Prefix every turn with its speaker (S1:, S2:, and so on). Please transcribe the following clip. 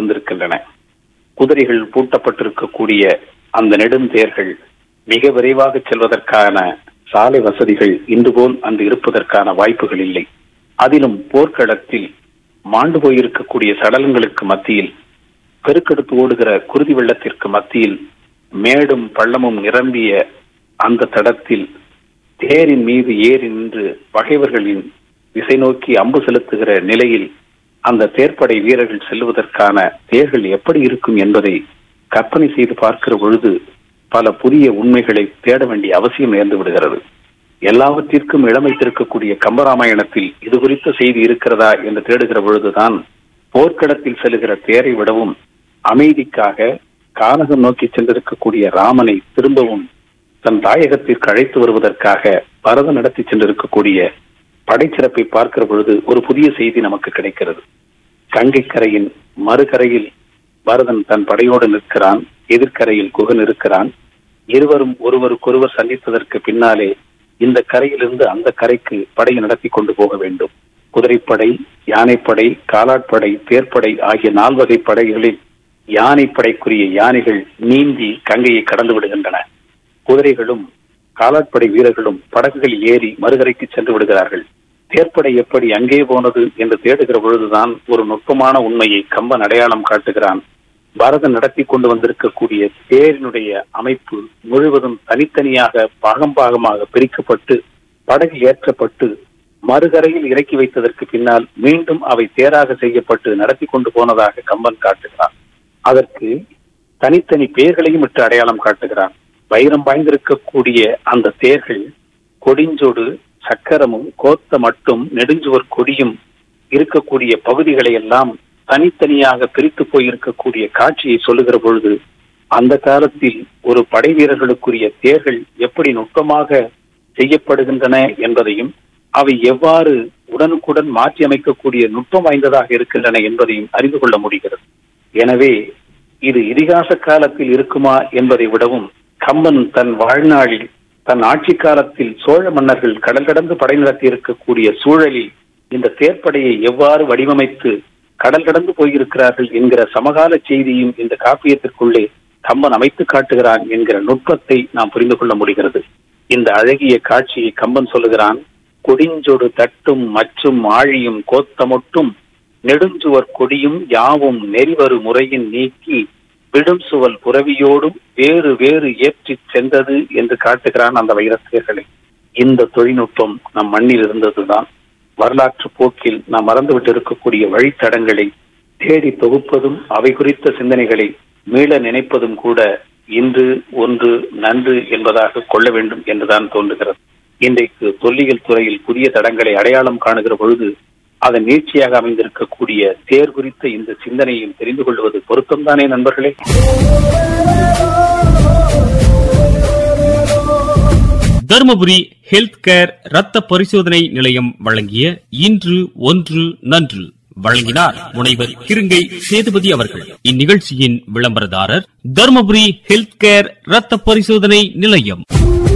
S1: வந்திருக்கின்றன குதிரைகள் பூட்டப்பட்டிருக்கக்கூடிய அந்த நெடுந்தேர்கள் மிக விரைவாக செல்வதற்கான சாலை வசதிகள் இன்று போல் அன்று இருப்பதற்கான வாய்ப்புகள் இல்லை அதிலும் போர்க்களத்தில் மாண்டு போயிருக்கக்கூடிய சடலங்களுக்கு மத்தியில் பெருக்கெடுத்து ஓடுகிற குருதி வெள்ளத்திற்கு மத்தியில் மேடும் பள்ளமும் நிரம்பிய அந்த தடத்தில் தேரின் மீது ஏறி நின்று பகைவர்களின் திசை நோக்கி அம்பு செலுத்துகிற நிலையில் அந்த தேர்ப்படை வீரர்கள் செல்வதற்கான தேர்கள் எப்படி இருக்கும் என்பதை கற்பனை செய்து பார்க்கிற பொழுது பல புதிய உண்மைகளை தேட வேண்டிய அவசியம் நேர்ந்து விடுகிறது எல்லாவற்றிற்கும் இளமைத்திருக்கக்கூடிய கம்பராமாயணத்தில் இது குறித்த செய்தி இருக்கிறதா என்று தேடுகிற பொழுதுதான் போர்க்களத்தில் செல்கிற தேரை விடவும் அமைதிக்காக கானகம் நோக்கி சென்றிருக்கக்கூடிய ராமனை திரும்பவும் தன் தாயகத்திற்கு அழைத்து வருவதற்காக பரதம் நடத்தி சென்றிருக்கக்கூடிய படைச்சிறப்பை பார்க்கிற பொழுது ஒரு புதிய செய்தி நமக்கு கிடைக்கிறது கங்கை கரையின் மறுகரையில் பரதன் தன் படையோடு நிற்கிறான் எதிர்கரையில் குகன் இருக்கிறான் இருவரும் ஒருவருக்கொருவர் சந்தித்ததற்கு பின்னாலே இந்த கரையிலிருந்து அந்த கரைக்கு படை நடத்தி கொண்டு போக வேண்டும் குதிரைப்படை யானைப்படை காலாட்படை தேர்ப்படை ஆகிய நால்வகை படைகளில் யானைப்படைக்குரிய யானைகள் நீந்தி கங்கையை கடந்து விடுகின்றன குதிரைகளும் காலாட்படை வீரர்களும் படகுகளில் ஏறி மறுகரைக்கு சென்று விடுகிறார்கள் தேர்ப்படை எப்படி அங்கே போனது என்று தேடுகிற பொழுதுதான் ஒரு நுட்பமான உண்மையை கம்பன் அடையாளம் காட்டுகிறான் பாரதம் நடத்தி கொண்டு வந்திருக்கக்கூடிய தேரினுடைய அமைப்பு முழுவதும் தனித்தனியாக பாகம் பாகமாக பிரிக்கப்பட்டு படகில் ஏற்றப்பட்டு மறுகரையில் இறக்கி வைத்ததற்கு பின்னால் மீண்டும் அவை தேராக செய்யப்பட்டு நடத்தி கொண்டு போனதாக கம்பன் காட்டுகிறான் அதற்கு தனித்தனி பெயர்களையும் விட்டு அடையாளம் காட்டுகிறான் வைரம் பாய்ந்திருக்கக்கூடிய அந்த தேர்கள் கொடிஞ்சொடு சக்கரமும் கோத்த மட்டும் நெடுஞ்சுவர் கொடியும் இருக்கக்கூடிய பகுதிகளை எல்லாம் தனித்தனியாக பிரித்து போயிருக்கக்கூடிய காட்சியை சொல்லுகிற பொழுது அந்த காலத்தில் ஒரு படை வீரர்களுக்குரிய தேர்கள் எப்படி நுட்பமாக செய்யப்படுகின்றன என்பதையும் அவை எவ்வாறு உடனுக்குடன் மாற்றி அமைக்கக்கூடிய நுட்பம் வாய்ந்ததாக இருக்கின்றன என்பதையும் அறிந்து கொள்ள முடிகிறது எனவே இது இதிகாச காலத்தில் இருக்குமா என்பதை விடவும் கம்பன் தன் வாழ்நாளில் தன் ஆட்சி காலத்தில் சோழ மன்னர்கள் கடல் கடந்து படை நடத்தி இருக்கக்கூடிய சூழலில் இந்த தேர்ப்படையை எவ்வாறு வடிவமைத்து கடல் கடந்து போயிருக்கிறார்கள் என்கிற சமகால செய்தியும் இந்த காப்பியத்திற்குள்ளே கம்பன் அமைத்து காட்டுகிறான் என்கிற நுட்பத்தை நாம் புரிந்து கொள்ள முடிகிறது இந்த அழகிய காட்சியை கம்பன் சொல்லுகிறான் கொடிஞ்சொடு தட்டும் மச்சும் ஆழியும் கோத்தமொட்டும் நெடுஞ்சுவர் கொடியும் யாவும் நெறிவரு முறையின் நீக்கி விடும் சுவல் புறவியோடும் வேறு வேறு ஏற்றிச் சென்றது என்று காட்டுகிறான் அந்த வைரத்தியர்களை இந்த தொழில்நுட்பம் நம் மண்ணில் இருந்ததுதான் வரலாற்று போக்கில் நாம் மறந்துவிட்டு இருக்கக்கூடிய வழித்தடங்களை தேடி தொகுப்பதும் அவை குறித்த சிந்தனைகளை மீள நினைப்பதும் கூட இன்று ஒன்று நன்று என்பதாக கொள்ள வேண்டும் என்றுதான் தோன்றுகிறது இன்றைக்கு தொல்லியல் துறையில் புதிய தடங்களை அடையாளம் காணுகிற பொழுது அதன் நீட்சியாக அமைந்திருக்கக்கூடிய தேர் குறித்த இந்த சிந்தனையும் தெரிந்து கொள்வது பொருத்தம்தானே நண்பர்களே
S2: தருமபுரி ஹெல்த் கேர் ரத்த பரிசோதனை நிலையம் வழங்கிய இன்று ஒன்று நன்று வழங்கினார் முனைவர் கிருங்கை சேதுபதி அவர்கள் இந்நிகழ்ச்சியின் விளம்பரதாரர் தருமபுரி ஹெல்த் கேர் ரத்த பரிசோதனை நிலையம்